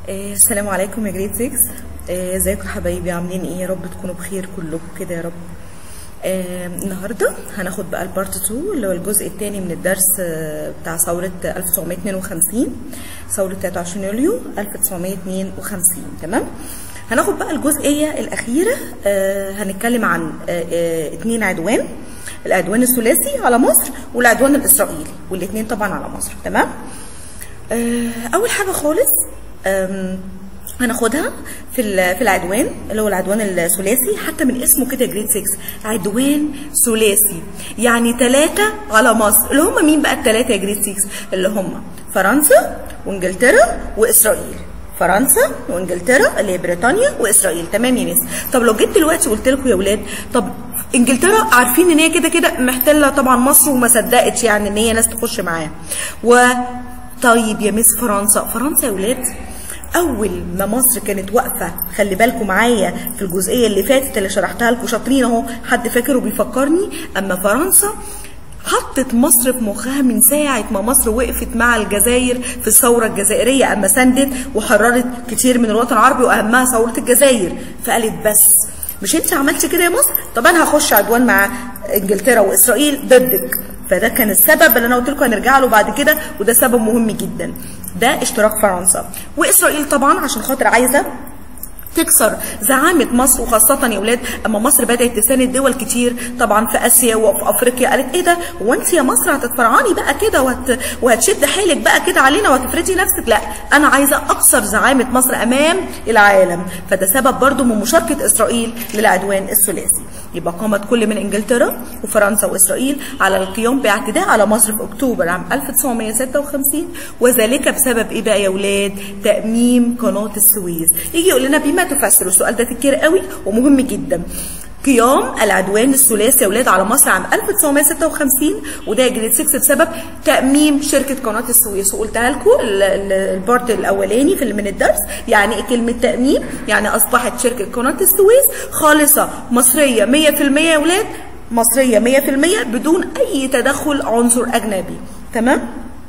آه، السلام عليكم يا جريد 6 آه، ازيكم يا حبايبي عاملين ايه يا رب تكونوا بخير كلكم كده يا رب آه، النهارده هناخد بقى البارت 2 اللي هو الجزء الثاني من الدرس آه، بتاع ثوره 1952 ثوره 23 يوليو 1952 تمام هناخد بقى الجزئيه الاخيره آه، هنتكلم عن آه، آه، اتنين عدوان العدوان الثلاثي على مصر والعدوان الاسرائيلي والاثنين طبعا على مصر تمام آه، اول حاجه خالص آم، هناخدها في ال- في العدوان اللي هو العدوان الثلاثي حتى من اسمه كده جريد 6 عدوان ثلاثي يعني ثلاثة على مصر اللي هم مين بقى الثلاثة يا جريد 6 اللي هم فرنسا وانجلترا واسرائيل فرنسا وانجلترا اللي هي بريطانيا واسرائيل تمام يا ناس طب لو جيت دلوقتي قلت لكم يا ولاد طب انجلترا عارفين ان هي كده كده محتله طبعا مصر وما صدقتش يعني ان هي ناس تخش معاها و طيب يا مس فرنسا فرنسا يا ولاد اول ما مصر كانت واقفه خلي بالكم معايا في الجزئيه اللي فاتت اللي شرحتها لكم شاطرين اهو حد فاكر وبيفكرني اما فرنسا حطت مصر في مخها من ساعة ما مصر وقفت مع الجزائر في الثورة الجزائرية أما سندت وحررت كتير من الوطن العربي وأهمها ثورة الجزائر فقالت بس مش انت عملتي كده يا مصر طب انا هخش عدوان مع انجلترا واسرائيل ضدك فده كان السبب اللي انا قلت لكم هنرجع له بعد كده وده سبب مهم جدا ده اشتراك فرنسا واسرائيل طبعا عشان خاطر عايزه تكسر زعامة مصر وخاصة يا ولاد أما مصر بدأت تساند دول كتير طبعا في آسيا وفي أفريقيا قالت إيه ده هو أنت يا مصر هتتفرعاني بقى كده وهت... وهتشد حيلك بقى كده علينا وهتفرضي نفسك لا أنا عايزة أكسر زعامة مصر أمام العالم فده سبب برضو من مشاركة إسرائيل للعدوان الثلاثي يبقى قامت كل من إنجلترا وفرنسا وإسرائيل على القيام باعتداء على مصر في أكتوبر عام 1956 وذلك بسبب إيه بقى يا ولاد تأميم قناة السويس يجي يقول لنا بما تفسر السؤال ده كتير قوي ومهم جدا قيام العدوان الثلاثي يا ولاد على مصر عام 1956 وده يا جريد 6 بسبب تأميم شركة قناة السويس وقلتها لكم ال- ال- البارت الأولاني في من الدرس يعني إيه كلمة تأميم يعني أصبحت شركة قناة السويس خالصة مصرية 100% يا ولاد مصرية 100% بدون أي تدخل عنصر أجنبي تمام؟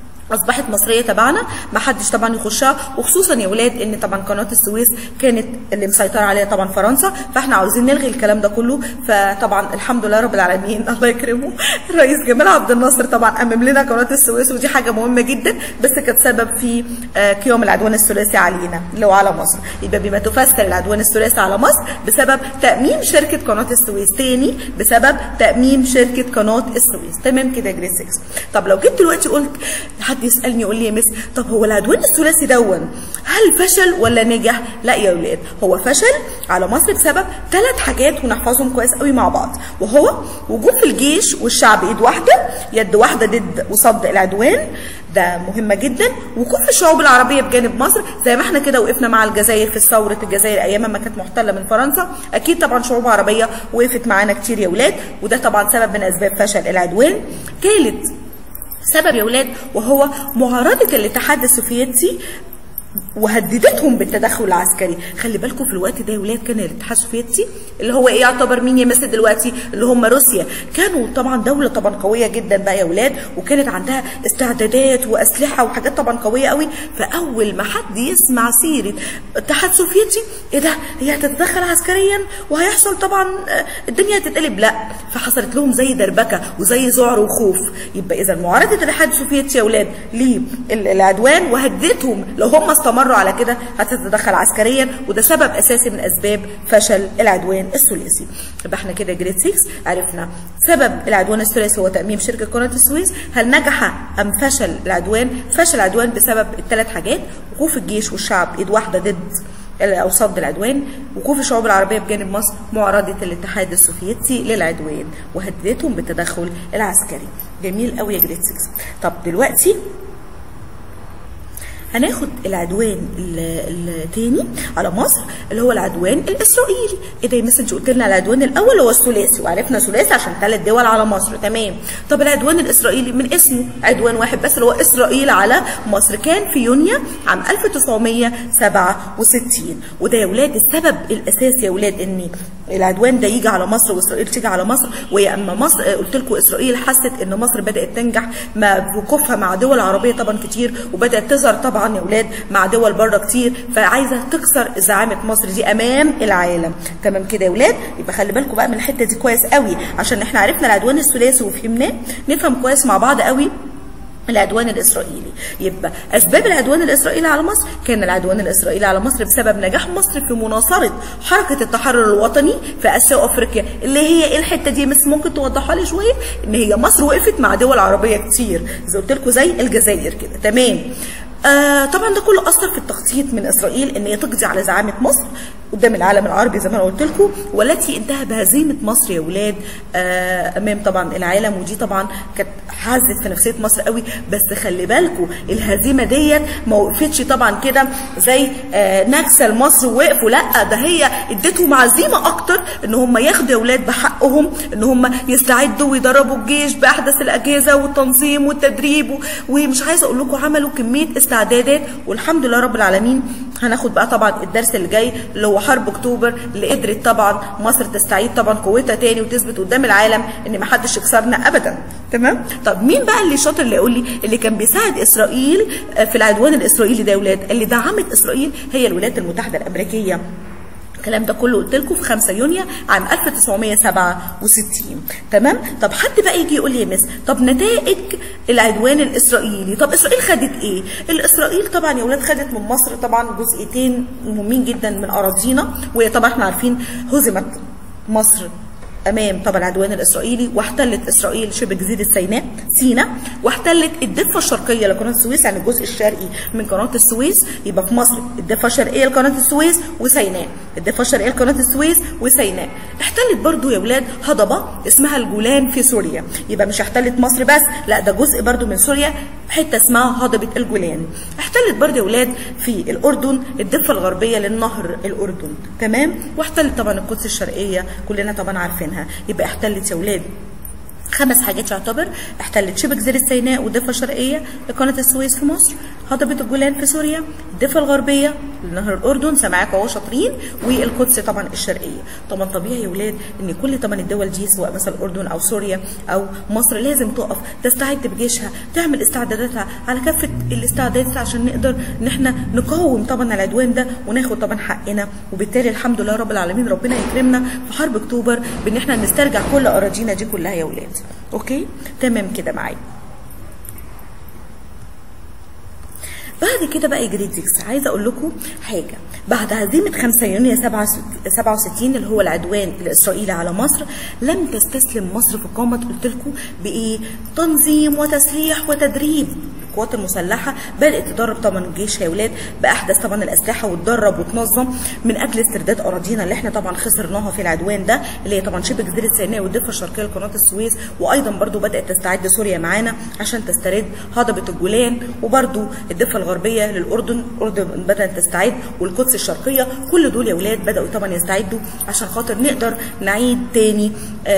اصبحت مصريه تبعنا ما حدش طبعا يخشها وخصوصا يا ولاد ان طبعا قناه السويس كانت اللي مسيطره عليها طبعا فرنسا فاحنا عاوزين نلغي الكلام ده كله فطبعا الحمد لله رب العالمين الله يكرمه الرئيس جمال عبد الناصر طبعا امم لنا قناه السويس ودي حاجه مهمه جدا بس كانت سبب في آه، قيام العدوان الثلاثي علينا اللي هو على مصر يبقى بما تفسر العدوان الثلاثي على مصر بسبب تاميم شركه قناه السويس تاني بسبب تاميم شركه قناه السويس تمام كده يا جريد 6 طب لو جيت دلوقتي قلت حد يسالني يقول لي يا مس طب هو العدوان الثلاثي دون هل فشل ولا نجح لا يا ولاد هو فشل على مصر بسبب ثلاث حاجات ونحفظهم كويس قوي مع بعض وهو وجود الجيش والشعب ايد واحده يد واحده ضد وصد العدوان ده مهمه جدا وكل الشعوب العربيه بجانب مصر زي ما احنا كده وقفنا مع الجزائر في ثوره الجزائر ايام ما كانت محتله من فرنسا اكيد طبعا شعوب عربيه وقفت معانا كتير يا ولاد وده طبعا سبب من اسباب فشل العدوان ثالث سبب يا ولاد وهو معارضة الاتحاد السوفيتي وهددتهم بالتدخل العسكري خلي بالكم في الوقت ده يا ولاد كان الاتحاد السوفيتي اللي هو ايه يعتبر مين يمثل دلوقتي اللي هم روسيا كانوا طبعا دوله طبعا قويه جدا بقى يا ولاد وكانت عندها استعدادات واسلحه وحاجات طبعا قويه قوي فاول ما حد يسمع سيره الاتحاد السوفيتي ايه ده هي هتتدخل عسكريا وهيحصل طبعا آه، الدنيا هتتقلب لا فحصلت لهم زي دربكه وزي ذعر وخوف يبقى اذا معارضه الاتحاد السوفيتي يا ولاد للعدوان وهددتهم لو هم استمروا على كده هتتدخل عسكريا وده سبب اساسي من اسباب فشل العدوان الثلاثي يبقى احنا كده جريد 6 عرفنا سبب العدوان الثلاثي هو تاميم شركه قناه السويس هل نجح ام فشل العدوان فشل العدوان بسبب الثلاث حاجات وقوف الجيش والشعب ايد واحده ضد او صد العدوان وقوف الشعوب العربيه بجانب مصر معارضه الاتحاد السوفيتي للعدوان وهددتهم بالتدخل العسكري جميل قوي يا جريد 6 طب دلوقتي هناخد العدوان ال- التاني على مصر اللي هو العدوان الاسرائيلي ايه ده يا مس انت قلت لنا العدوان الاول هو الثلاثي وعرفنا ثلاثي عشان ثلاث دول على مصر تمام طب العدوان الاسرائيلي من اسمه عدوان واحد بس اللي هو اسرائيل على مصر كان في يونيو عام 1967 وده يا ولاد السبب الاساسي يا ولاد ان العدوان ده يجي على مصر واسرائيل تيجي على مصر وهي اما مصر قلت لكم اسرائيل حست ان مصر بدات تنجح مع وقوفها مع دول عربيه طبعا كتير وبدات تظهر طبعا يا اولاد مع دول بره كتير فعايزه تكسر زعامه مصر دي امام العالم تمام كده يا اولاد يبقى خلي بالكم بقى من الحته دي كويس قوي عشان احنا عرفنا العدوان الثلاثي وفهمناه نفهم كويس مع بعض قوي العدوان الاسرائيلي يبقى اسباب العدوان الاسرائيلي على مصر كان العدوان الاسرائيلي على مصر بسبب نجاح مصر في مناصره حركه التحرر الوطني في اسيا وافريقيا اللي هي ايه الحته دي بس ممكن توضحها لي شويه ان هي مصر وقفت مع دول عربيه كتير زي قلت لكم زي الجزائر كده تمام آه طبعا ده كله اثر في التخطيط من اسرائيل ان هي تقضي على زعامه مصر قدام العالم العربي زي ما انا قلت لكم والتي انتهى بهزيمه مصر يا ولاد آه امام طبعا العالم ودي طبعا كانت حازت في نفسيه مصر قوي بس خلي بالكم الهزيمه ديت ما وقفتش طبعا كده زي آه نكسه لمصر ووقفوا لا ده هي اديتهم عزيمه اكتر ان هم ياخدوا يا ولاد بحقهم ان هم يستعدوا ويدربوا الجيش باحدث الاجهزه والتنظيم والتدريب ومش عايزه اقول لكم عملوا كميه استعدادات والحمد لله رب العالمين هناخد بقى طبعا الدرس اللي جاي اللي هو حرب اكتوبر اللي قدرت طبعا مصر تستعيد طبعا قوتها تاني وتثبت قدام العالم ان ما حدش يكسرنا ابدا تمام طب مين بقى اللي شاطر اللي يقول لي اللي كان بيساعد اسرائيل في العدوان الاسرائيلي ده يا ولاد اللي دعمت اسرائيل هي الولايات المتحده الامريكيه الكلام ده كله قلت لكم في 5 يونيو عام 1967 تمام طب حد بقى يجي يقول لي يا مس طب نتائج العدوان الاسرائيلي طب اسرائيل خدت ايه الاسرائيل طبعا يا ولاد خدت من مصر طبعا جزئيتين مهمين جدا من اراضينا وهي طبعا احنا عارفين هزمت مصر امام طبعا العدوان الاسرائيلي واحتلت اسرائيل شبه جزيره سيناء سيناء واحتلت الضفه الشرقيه لقناه السويس يعني الجزء الشرقي من قناه السويس يبقى في مصر الضفه الشرقيه لقناه السويس وسيناء الضفه الشرقيه لقناه السويس وسيناء احتلت برضو يا ولاد هضبه اسمها الجولان في سوريا يبقى مش احتلت مصر بس لا ده جزء برضو من سوريا حته اسمها هضبه الجولان احتلت برضو يا ولاد في الاردن الضفه الغربيه للنهر الاردن تمام واحتلت طبعا القدس الشرقيه كلنا طبعا عارفينها يبقى احتلت يا ولاد خمس حاجات يعتبر احتلت شبه جزيره سيناء والضفه الشرقيه لقناه السويس في مصر هضبه الجولان في سوريا الضفه الغربيه لنهر الاردن سامعاك اهو شاطرين والقدس طبعا الشرقيه طبعا طبيعي يا ولاد ان كل طبعا الدول دي سواء مثلا الاردن او سوريا او مصر لازم تقف تستعد بجيشها تعمل استعداداتها على كافه الاستعدادات عشان نقدر ان احنا نقاوم طبعا العدوان ده وناخد طبعا حقنا وبالتالي الحمد لله رب العالمين ربنا يكرمنا في حرب اكتوبر بان احنا نسترجع كل اراضينا دي كلها يا ولاد اوكي تمام كده معايا بعد كده بقى جريد 6 عايزه اقول لكم حاجه بعد هزيمه 5 يونيو 67 اللي هو العدوان الاسرائيلي على مصر لم تستسلم مصر في قامه قلت لكم بايه تنظيم وتسليح وتدريب القوات المسلحه بدات تدرب طبعا الجيش يا اولاد باحدث طبعا الاسلحه وتدرب وتنظم من اجل استرداد اراضينا اللي احنا طبعا خسرناها في العدوان ده اللي هي طبعا شبه جزيره سيناء والضفه الشرقيه لقناه السويس وايضا برضو بدات تستعد سوريا معانا عشان تسترد هضبه الجولان وبرضو الضفه الغربيه للاردن الاردن بدات تستعد والقدس الشرقيه كل دول يا اولاد بداوا طبعا يستعدوا عشان خاطر نقدر نعيد تاني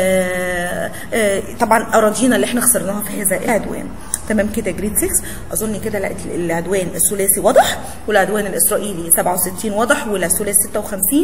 آآ آآ طبعا اراضينا اللي احنا خسرناها في هذا العدوان تمام كده جريد 6 اظن كده لقيت العدوان الثلاثي واضح والعدوان الاسرائيلي 67 واضح والثلاثي 56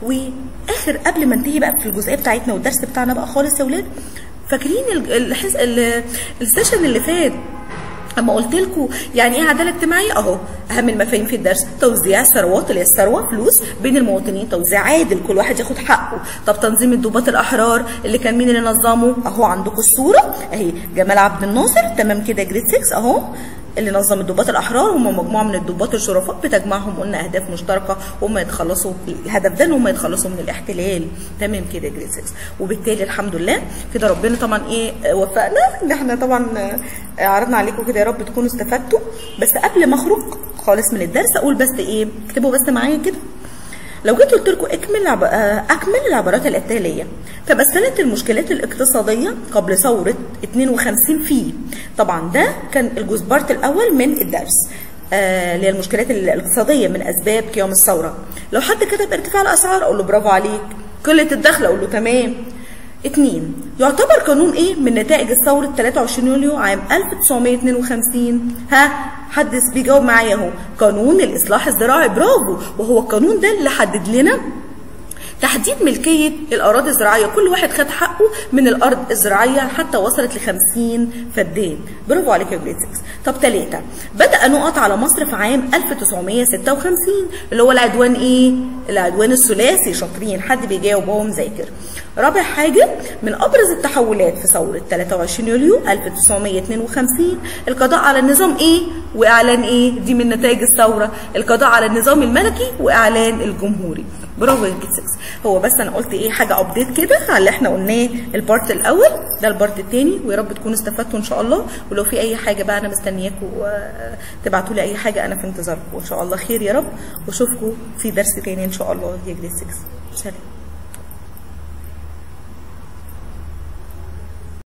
واخر قبل ما انتهي بقى في الجزئيه بتاعتنا والدرس بتاعنا بقى خالص يا اولاد فاكرين الحس... السيشن اللي فات اما قلت لكم يعني ايه عداله اجتماعيه اهو اهم المفاهيم في الدرس توزيع الثروات اللي هي الثروه فلوس بين المواطنين توزيع عادل كل واحد ياخد حقه طب تنظيم الضباط الاحرار اللي كان مين اللي نظمه اهو عندكم الصوره اهي جمال عبد الناصر تمام كده جريد 6 اهو اللي نظم الضباط الاحرار هم مجموعه من الضباط الشرفاء بتجمعهم قلنا اهداف مشتركه وهم يتخلصوا الهدف ده ان هم يتخلصوا من الاحتلال تمام كده جريد 6 وبالتالي الحمد لله كده ربنا طبعا ايه وفقنا ان احنا طبعا عرضنا عليكم كده يا رب تكونوا استفدتوا بس قبل ما اخرج خالص من الدرس اقول بس ايه اكتبوا بس معايا كده لو جيت قلت لكم اكمل عب... اكمل العبارات الاتاليه تمثلت المشكلات الاقتصاديه قبل ثوره 52 في طبعا ده كان الجزبارت الاول من الدرس آه اللي هي المشكلات الاقتصاديه من اسباب قيام الثوره لو حد كتب ارتفاع الاسعار اقول له برافو عليك قله الدخل اقول له تمام اتنين يعتبر قانون ايه من نتائج الثورة 23 يوليو عام 1952 ها حد بيجاوب معايا اهو قانون الاصلاح الزراعي برافو وهو القانون ده اللي حدد لنا تحديد ملكيه الاراضي الزراعيه كل واحد خد حقه من الارض الزراعيه حتى وصلت ل 50 فدان برافو عليك يا جريد 6 طب ثلاثه بدا نقط على مصر في عام 1956 اللي هو العدوان ايه العدوان الثلاثي شاطرين حد بيجاوب وهو مذاكر رابع حاجه من ابرز التحولات في ثوره 23 يوليو 1952 القضاء على النظام ايه واعلان ايه دي من نتائج الثوره القضاء على النظام الملكي واعلان الجمهوري برافو يا جيت 6 هو بس انا قلت ايه حاجه ابديت كده على اللي احنا قلناه البارت الاول ده البارت الثاني ويا رب تكونوا استفدتوا ان شاء الله ولو في اي حاجه بقى انا مستنياكم تبعتوا لي اي حاجه انا في انتظاركم وان شاء الله خير يا رب واشوفكم في درس تاني ان شاء الله يا جريد 6 سلام